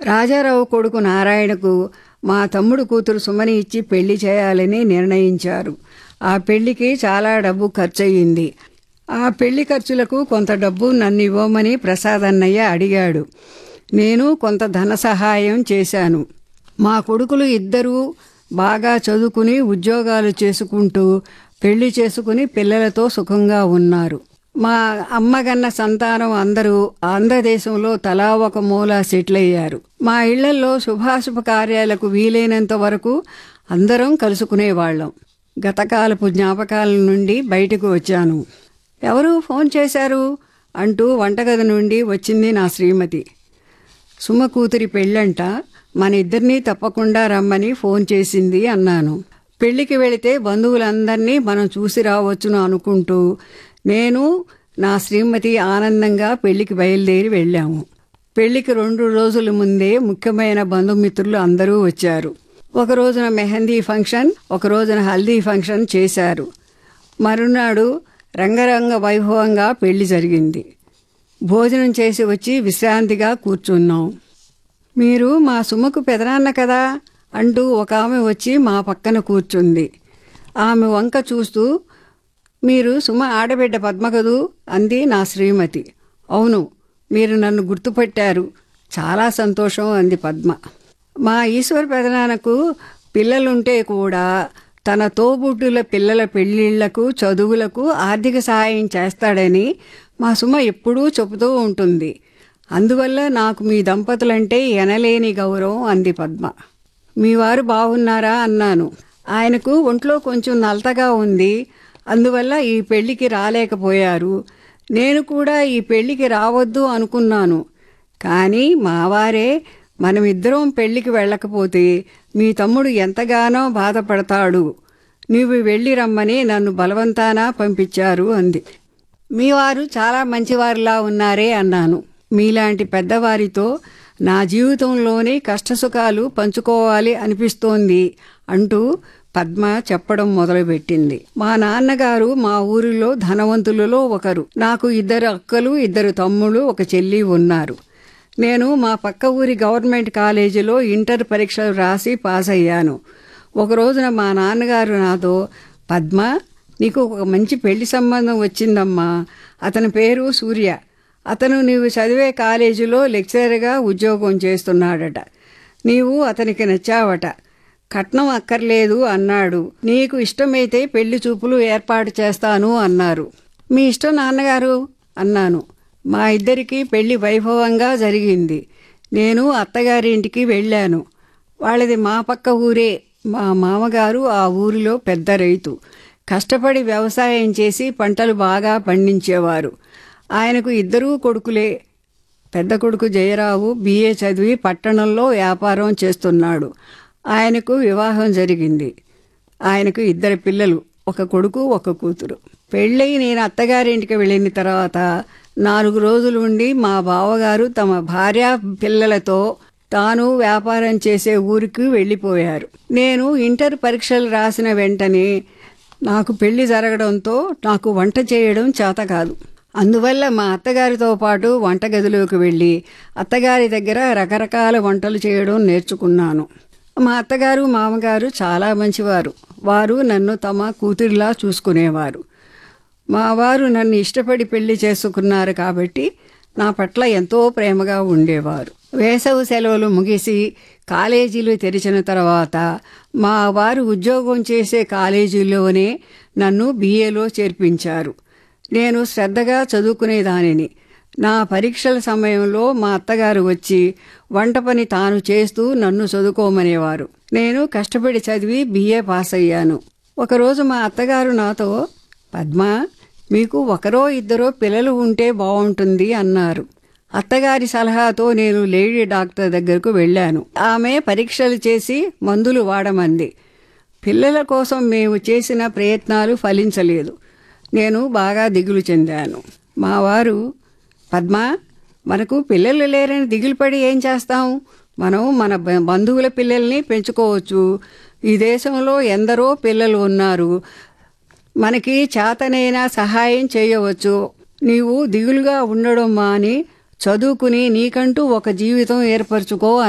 రాజారావు కొడుకు నారాయణకు మా తమ్ముడు కూతురు సుమని ఇచ్చి పెళ్లి చేయాలని నిర్ణయించారు ఆ పెళ్లికి చాలా డబ్బు ఖర్చయింది ఆ పెళ్లి ఖర్చులకు కొంత డబ్బు నన్ను ఇవ్వమని ప్రసాద్ అన్నయ్య అడిగాడు నేను కొంత ధన సహాయం చేశాను మా కొడుకులు ఇద్దరూ బాగా చదువుకుని ఉద్యోగాలు చేసుకుంటూ పెళ్లి చేసుకుని పిల్లలతో సుఖంగా ఉన్నారు మా అమ్మగన్న సంతానం అందరూ ఆంధ్రదేశంలో తలా ఒక మూల సెటిల్ అయ్యారు మా ఇళ్లలో శుభాశుభ కార్యాలకు వీలైనంత వరకు అందరం కలుసుకునేవాళ్ళం గతకాలపు జ్ఞాపకాల నుండి బయటకు వచ్చాను ఎవరు ఫోన్ చేశారు అంటూ వంటగది నుండి వచ్చింది నా శ్రీమతి సుమ కూతురి పెళ్ళంట మన ఇద్దరినీ తప్పకుండా రమ్మని ఫోన్ చేసింది అన్నాను పెళ్లికి వెళితే బంధువులందరినీ మనం చూసి రావచ్చును అనుకుంటూ నేను నా శ్రీమతి ఆనందంగా పెళ్లికి బయలుదేరి వెళ్ళాము పెళ్లికి రెండు రోజుల ముందే ముఖ్యమైన బంధుమిత్రులు అందరూ వచ్చారు ఒక రోజున మెహందీ ఫంక్షన్ ఒక రోజున హల్దీ ఫంక్షన్ చేశారు మరునాడు రంగరంగ వైభవంగా పెళ్లి జరిగింది భోజనం చేసి వచ్చి విశ్రాంతిగా కూర్చున్నాం మీరు మా సుమకు పెదనాన్న కదా అంటూ ఒక ఆమె వచ్చి మా పక్కన కూర్చుంది ఆమె వంక చూస్తూ మీరు సుమ ఆడబిడ్డ పద్మ కదూ అంది నా శ్రీమతి అవును మీరు నన్ను గుర్తుపట్టారు చాలా సంతోషం అంది పద్మ మా ఈశ్వర పెదనాన్నకు పిల్లలుంటే కూడా తన తోబుట్టుల పిల్లల పెళ్ళిళ్లకు చదువులకు ఆర్థిక సహాయం చేస్తాడని మా సుమ ఎప్పుడూ చెబుతూ ఉంటుంది అందువల్ల నాకు మీ దంపతులంటే ఎనలేని గౌరవం అంది పద్మ మీ వారు బాగున్నారా అన్నాను ఆయనకు ఒంట్లో కొంచెం నలతగా ఉంది అందువల్ల ఈ పెళ్లికి రాలేకపోయారు నేను కూడా ఈ పెళ్లికి రావద్దు అనుకున్నాను కానీ మావారే మనమిద్దరం పెళ్లికి వెళ్ళకపోతే మీ తమ్ముడు ఎంతగానో బాధపడతాడు నీవు వెళ్ళి రమ్మని నన్ను బలవంతాన పంపించారు అంది మీ వారు చాలా మంచివారిలా ఉన్నారే అన్నాను మీలాంటి పెద్దవారితో నా జీవితంలోని కష్టసుఖాలు పంచుకోవాలి అనిపిస్తోంది అంటూ పద్మ చెప్పడం మొదలుపెట్టింది మా నాన్నగారు మా ఊరిలో ధనవంతులలో ఒకరు నాకు ఇద్దరు అక్కలు ఇద్దరు తమ్ముళ్ళు ఒక చెల్లి ఉన్నారు నేను మా పక్క ఊరి గవర్నమెంట్ కాలేజీలో ఇంటర్ పరీక్షలు రాసి పాస్ అయ్యాను ఒక రోజున మా నాన్నగారు నాతో పద్మ నీకు ఒక మంచి పెళ్లి సంబంధం వచ్చిందమ్మా అతని పేరు సూర్య అతను నీవు చదివే కాలేజీలో లెక్చరర్గా ఉద్యోగం చేస్తున్నాడట నీవు అతనికి నచ్చావట కట్నం అక్కర్లేదు అన్నాడు నీకు ఇష్టమైతే పెళ్లి చూపులు ఏర్పాటు చేస్తాను అన్నారు మీ ఇష్టం నాన్నగారు అన్నాను మా ఇద్దరికి పెళ్లి వైభవంగా జరిగింది నేను అత్తగారి ఇంటికి వెళ్ళాను వాళ్ళది మా పక్క ఊరే మా మామగారు ఆ ఊరిలో పెద్ద రైతు కష్టపడి వ్యవసాయం చేసి పంటలు బాగా పండించేవారు ఆయనకు ఇద్దరూ కొడుకులే పెద్ద కొడుకు జయరావు బీఏ చదివి పట్టణంలో వ్యాపారం చేస్తున్నాడు ఆయనకు వివాహం జరిగింది ఆయనకు ఇద్దరు పిల్లలు ఒక కొడుకు ఒక కూతురు పెళ్ళై నేను అత్తగారింటికి వెళ్ళిన తర్వాత నాలుగు రోజులు ఉండి మా బావగారు తమ భార్య పిల్లలతో తాను వ్యాపారం చేసే ఊరికి వెళ్ళిపోయారు నేను ఇంటర్ పరీక్షలు రాసిన వెంటనే నాకు పెళ్లి జరగడంతో నాకు వంట చేయడం చేత కాదు అందువల్ల మా అత్తగారితో పాటు వంటగదిలోకి వెళ్ళి అత్తగారి దగ్గర రకరకాల వంటలు చేయడం నేర్చుకున్నాను మా అత్తగారు మామగారు చాలా మంచివారు వారు నన్ను తమ కూతురిలా చూసుకునేవారు మా వారు నన్ను ఇష్టపడి పెళ్లి చేసుకున్నారు కాబట్టి నా పట్ల ఎంతో ప్రేమగా ఉండేవారు వేసవి సెలవులు ముగిసి కాలేజీలు తెరిచిన తర్వాత మా వారు ఉద్యోగం చేసే కాలేజీలోనే నన్ను బీఏలో చేర్పించారు నేను శ్రద్ధగా చదువుకునేదానిని నా పరీక్షల సమయంలో మా అత్తగారు వచ్చి వంట పని తాను చేస్తూ నన్ను చదువుకోమనేవారు నేను కష్టపడి చదివి బిఏ పాస్ అయ్యాను ఒకరోజు మా అత్తగారు నాతో పద్మ మీకు ఒకరో ఇద్దరో పిల్లలు ఉంటే బాగుంటుంది అన్నారు అత్తగారి సలహాతో నేను లేడీ డాక్టర్ దగ్గరకు వెళ్ళాను ఆమె పరీక్షలు చేసి మందులు వాడమంది పిల్లల కోసం మేము చేసిన ప్రయత్నాలు ఫలించలేదు నేను బాగా దిగులు చెందాను మా వారు పద్మ మనకు పిల్లలు లేరని దిగులు పడి ఏం చేస్తాం మనం మన బ- బంధువుల పిల్లల్ని పెంచుకోవచ్చు ఈ దేశంలో ఎందరో పిల్లలు ఉన్నారు మనకి చేతనైనా సహాయం చేయవచ్చు నీవు దిగులుగా ఉండడం మాని చదువుకుని నీకంటూ ఒక జీవితం ఏర్పరచుకో